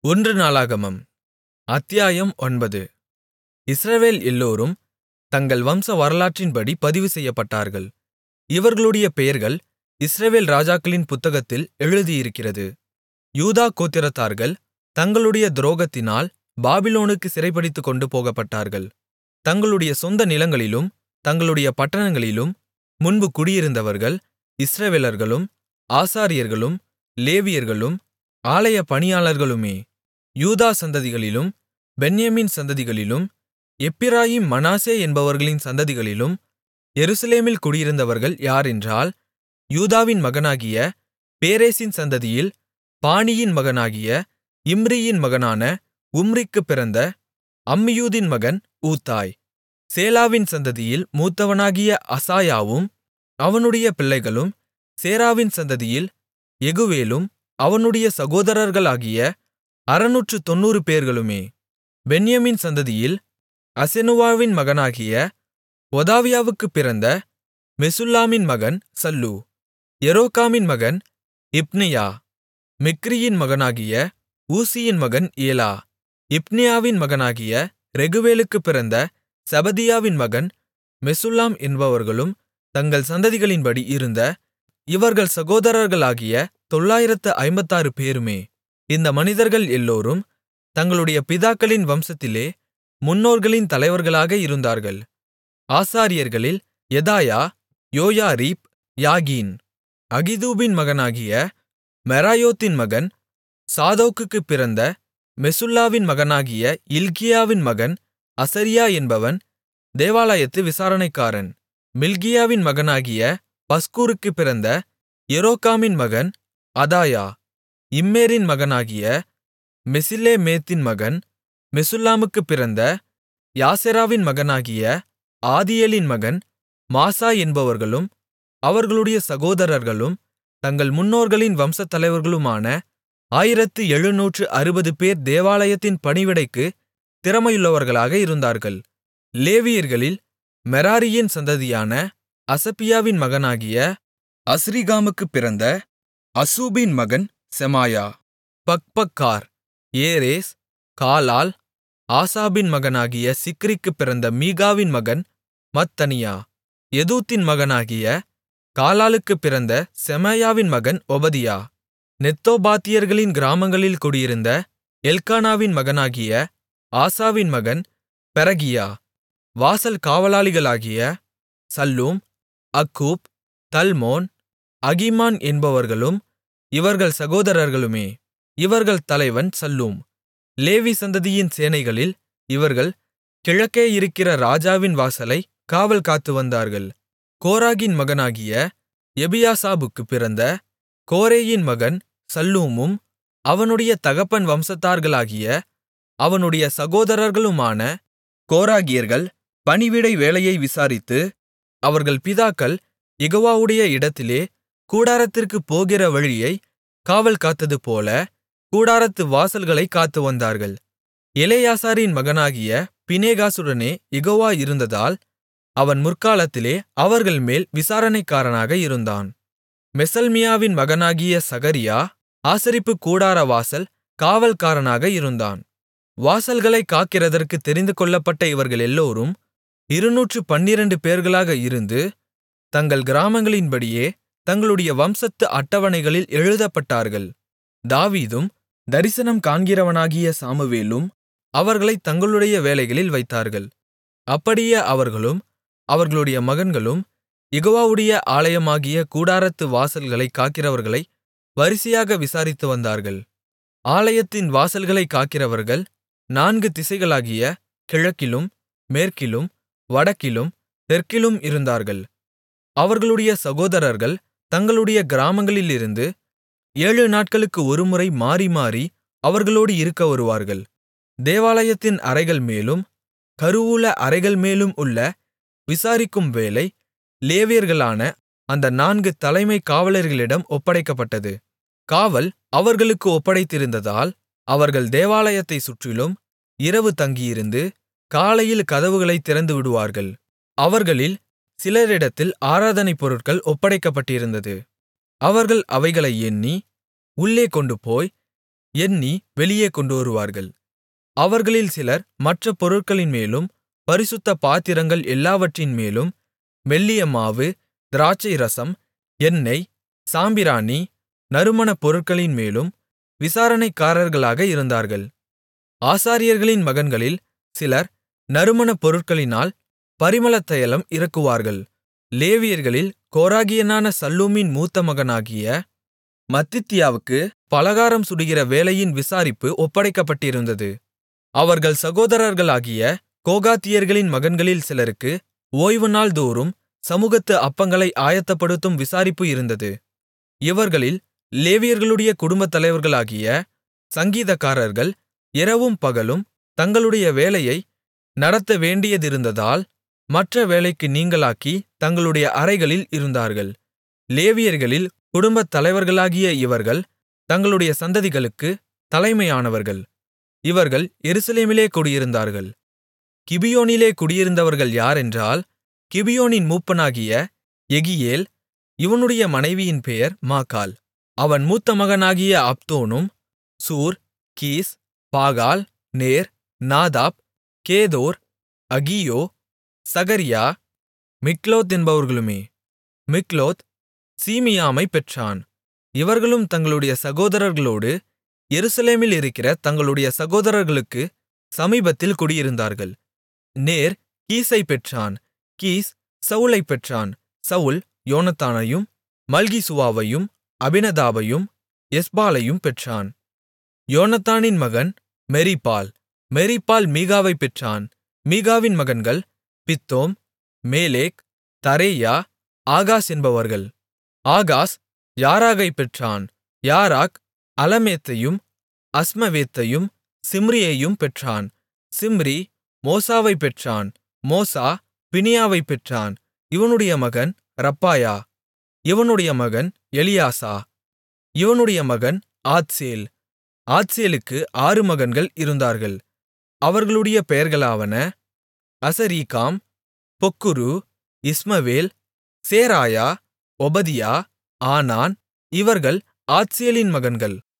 ஒன்று நாளாகமம் அத்தியாயம் ஒன்பது இஸ்ரவேல் எல்லோரும் தங்கள் வம்ச வரலாற்றின்படி பதிவு செய்யப்பட்டார்கள் இவர்களுடைய பெயர்கள் இஸ்ரவேல் ராஜாக்களின் புத்தகத்தில் எழுதியிருக்கிறது யூதா கோத்திரத்தார்கள் தங்களுடைய துரோகத்தினால் பாபிலோனுக்குச் சிறைபிடித்துக்கொண்டு போகப்பட்டார்கள் தங்களுடைய சொந்த நிலங்களிலும் தங்களுடைய பட்டணங்களிலும் முன்பு குடியிருந்தவர்கள் இஸ்ரவேலர்களும் ஆசாரியர்களும் லேவியர்களும் ஆலய பணியாளர்களுமே யூதா சந்ததிகளிலும் பென்யமீன் சந்ததிகளிலும் எப்பிராயீம் மனாசே என்பவர்களின் சந்ததிகளிலும் எருசலேமில் குடியிருந்தவர்கள் யாரென்றால் யூதாவின் மகனாகிய பேரேசின் சந்ததியில் பானியின் மகனாகிய இம்ரியின் மகனான உம்ரிக்குப் பிறந்த அம்மியூதின் மகன் ஊத்தாய் சேலாவின் சந்ததியில் மூத்தவனாகிய அசாயாவும் அவனுடைய பிள்ளைகளும் சேராவின் சந்ததியில் எகுவேலும் அவனுடைய சகோதரர்களாகிய அறுநூற்று தொண்ணூறு பேர்களுமே பென்யமீன் சந்ததியில் அசெனுவாவின் மகனாகிய ஒதாவியாவுக்குப் பிறந்த மெசுல்லாமின் மகன் சல்லு எரோகாமின் மகன் இப்னியா மிக்ரியின் மகனாகிய ஊசியின் மகன் ஏலா இப்னியாவின் மகனாகிய ரெகுவேலுக்குப் பிறந்த செபதியாவின் மகன் மெசுல்லாம் என்பவர்களும் தங்கள் சந்ததிகளின்படி இருந்த இவர்கள் சகோதரர்களாகிய தொள்ளாயிரத்து ஐம்பத்தாறு பேருமே இந்த மனிதர்கள் எல்லோரும் தங்களுடைய பிதாக்களின் வம்சத்திலே முன்னோர்களின் தலைவர்களாக இருந்தார்கள் ஆசாரியர்களில் யெதாயா யோயாரீப் யாகீன் அகிதூபின் மகனாகிய மெராயோத்தின் மகன் சாதோக்குக்குப் பிறந்த மெசுல்லாவின் மகனாகிய இல்க்கியாவின் மகன் அசரியா என்பவன் தேவாலயத்து விசாரணைக்காரன் மில்கியாவின் மகனாகிய பஸ்கூருக்குப் பிறந்த எரோகாமின் மகன் அதாயா இம்மேரின் மகனாகிய மெசில்லேமேத்தின் மகன் மெசுல்லாமுக்குப் பிறந்த யாசெராவின் மகனாகிய ஆதியேலின் மகன் மாசா என்பவர்களும் அவர்களுடைய சகோதரர்களும் தங்கள் முன்னோர்களின் வம்சத்தலைவர்களுமான ஆயிரத்து எழுநூற்று அறுபது பேர் தேவாலயத்தின் பணிவிடைக்கு திறமையுள்ளவர்களாக இருந்தார்கள் லேவியர்களில் மெராரியின் சந்ததியான அசபியாவின் மகனாகிய அஸ்ரிகாமுக்குப் பிறந்த அசூபின் மகன் செமாயா பக்பக்கார் ஏரேஸ் காலால் ஆசாபின் மகனாகிய சிக்ரிக்குப் பிறந்த மீகாவின் மகன் மத்தனியா எதூத்தின் மகனாகிய காலாலுக்குப் பிறந்த செமாயாவின் மகன் ஒபதியா நெத்தோபாத்தியர்களின் கிராமங்களில் குடியிருந்த எல்க்கானாவின் மகனாகிய ஆசாவின் மகன் பெரகியா வாசல் காவலாளிகளாகிய சல்லூம் அக்கூப் தல்மோன் அகிமான் என்பவர்களும் இவர்கள் சகோதரர்களுமே இவர்கள் தலைவன் சல்லூம் லேவி சந்ததியின் சேனைகளில் இவர்கள் கிழக்கே இருக்கிற ராஜாவின் வாசலை காவல் காத்து வந்தார்கள் கோராகின் மகனாகிய எபியாசாபுக்குப் பிறந்த கோரேயின் மகன் சல்லூமும் அவனுடைய தகப்பன் வம்சத்தார்களாகிய அவனுடைய சகோதரர்களுமான கோராகியர்கள் பணிவிடை வேலையை விசாரித்து அவர்கள் பிதாக்கள் யெகோவாவுடைய இடத்திலே கூடாரத்திற்குப் போகிற வழியை காவல் காத்ததுபோல கூடாரத்து வாசல்களைக் காத்து வந்தார்கள் எலெயாசாரின் மகனாகிய பினேகாசுடனே யெகோவா இருந்ததால் அவன் முற்காலத்திலே அவர்கள் மேல் விசாரணைக்காரனாக இருந்தான் மெசல்மியாவின் மகனாகிய சகரியா ஆசரிப்பு கூடார வாசல் காவல்காரனாக இருந்தான் வாசல்களைக் காக்கிறதற்கு தெரிந்துகொள்ளப்பட்ட இவர்கள் எல்லோரும் இருநூற்று பன்னிரண்டு பேர்களாக இருந்து தங்கள் கிராமங்களின்படியே தங்களுடைய வம்சத்து அட்டவணைகளில் எழுதப்பட்டார்கள் தாவீதும் தரிசனம் காண்கிறவனாகிய சாமுவேலும் அவர்களைத் தங்களுடைய வேலைகளில் வைத்தார்கள் அப்படியே அவர்களும் அவர்களுடைய மகன்களும் யெகோவாவுடைய ஆலயமாகிய கூடாரத்து வாசல்களைக் காக்கிறவர்களை வரிசையாக விசாரித்து வந்தார்கள் ஆலயத்தின் வாசல்களைக் காக்கிறவர்கள் நான்கு திசைகளாகிய கிழக்கிலும் மேற்கிலும் வடக்கிலும் தெற்கிலும் இருந்தார்கள் அவர்களுடைய சகோதரர்கள் தங்களுடைய கிராமங்களிலிருந்து ஏழு நாட்களுக்கு ஒருமுறை மாறி மாறி அவர்களோடு இருக்க வருவார்கள் தேவாலயத்தின் அறைகள் மேலும் கருவூல அறைகள் மேலும் உள்ள விசாரிக்கும் வேலை லேவியர்களான அந்த நான்கு தலைமை காவலர்களிடம் ஒப்படைக்கப்பட்டது காவல் அவர்களுக்கு ஒப்படைத்திருந்ததால் அவர்கள் தேவாலயத்தைச் சுற்றிலும் இரவு தங்கியிருந்து காலையில் கதவுகளைத் திறந்துவிடுவார்கள் அவர்களில் சிலரிடத்தில் ஆராதனைப் பொருட்கள் ஒப்படைக்கப்பட்டிருந்தது அவர்கள் அவைகளை எண்ணி உள்ளே கொண்டுபோய் எண்ணி வெளியே கொண்டுவருவார்கள் அவர்களில் சிலர் மற்ற பொருட்களின்மேலும் பரிசுத்த பாத்திரங்கள் எல்லாவற்றின்மேலும் மெல்லிய மாவு திராட்சைரசம் எண்ணெய் சாம்பிராணி நறுமணப் பொருட்களின்மேலும் விசாரணைக்காரர்களாக இருந்தார்கள் ஆசாரியர்களின் மகன்களில் சிலர் நறுமணப் பொருட்களினால் பரிமள தைலம் இறக்குவார்கள் லேவியர்களில் கோராகியனான சல்லூமின் மூத்த மகனாகிய மத்தித்தியாவுக்கு பலகாரம் சுடுகிற வேலையின் விசாரிப்பு ஒப்படைக்கப்பட்டிருந்தது அவர்கள் சகோதரர்களாகிய கோகாத்தியர்களின் மகன்களில் சிலருக்கு ஓய்வுநாள் தோறும் சமுகத்து அப்பங்களை ஆயத்தப்படுத்தும் விசாரிப்பு இருந்தது இவர்களில் லேவியர்களுடைய குடும்பத் தலைவர்களாகிய சங்கீதக்காரர்கள் இரவும் பகலும் தங்களுடைய வேலையை நடத்த வேண்டியதிருந்ததால் மற்ற வேலைக்கு நீங்கலாக்கி தங்களுடைய அறைகளில் இருந்தார்கள் லேவியர்களில் குடும்பத் தலைவர்களாகிய இவர்கள் தங்களுடைய சந்ததிகளுக்கு தலைமையானவர்கள் இவர்கள் எருசலேமிலே குடியிருந்தார்கள் கிபியோனிலே குடியிருந்தவர்கள் யாரென்றால் கிபியோனின் மூப்பனாகிய எகியேல் இவனுடைய மனைவியின் பெயர் மாக்காள் அவன் மூத்த மகனாகிய அப்தோனும் சூர் Kish Baal Ner Nadab Gedor Ahio Zechariah Mikloth என்பவர்களுமே மிக்லோத் சீமியாமைப் பெற்றான் இவர்களும் தங்களுடைய சகோதரர்களோடு எருசலேமில் இருக்கிற தங்களுடைய சகோதரர்களுக்கு சமீபத்தில் குடியிருந்தார்கள் நேர் கீசைப் பெற்றான் கீஸ் சவுலைப் பெற்றான் சவுல் யோனத்தானையும் மல்கிசுவாவையும் அபினதாபையும் எஸ்பாலையும் பெற்றான் யோனத்தானின் மகன் மெரிபால் மெரிபால் மீகாவைப் பெற்றான் மீகாவின் மகன்கள் பித்தோம் மேலேக் தரேயா ஆகாஸ் என்பவர்கள் ஆகாஸ் யாராகைப் பெற்றான் யாராக் அலமேத்தையும் அஸ்மவேத்தையும் சிம்ரியையும் பெற்றான் சிம்ரி மோசாவைப் பெற்றான் மோசா பினியாவைப் பெற்றான் இவனுடைய மகன் ரப்பாயா இவனுடைய மகன் எலியாசா இவனுடைய மகன் ஆத்சேல் ஆத்சேலுக்கு ஆறு மகன்கள் இருந்தார்கள் அவர்களுடைய பெயர்களாவன அசரீக்காம் பொக்குரு இஸ்மவேல் சேராயா ஒபதியா ஆனான் இவர்கள் ஆத்சேலின் மகன்கள்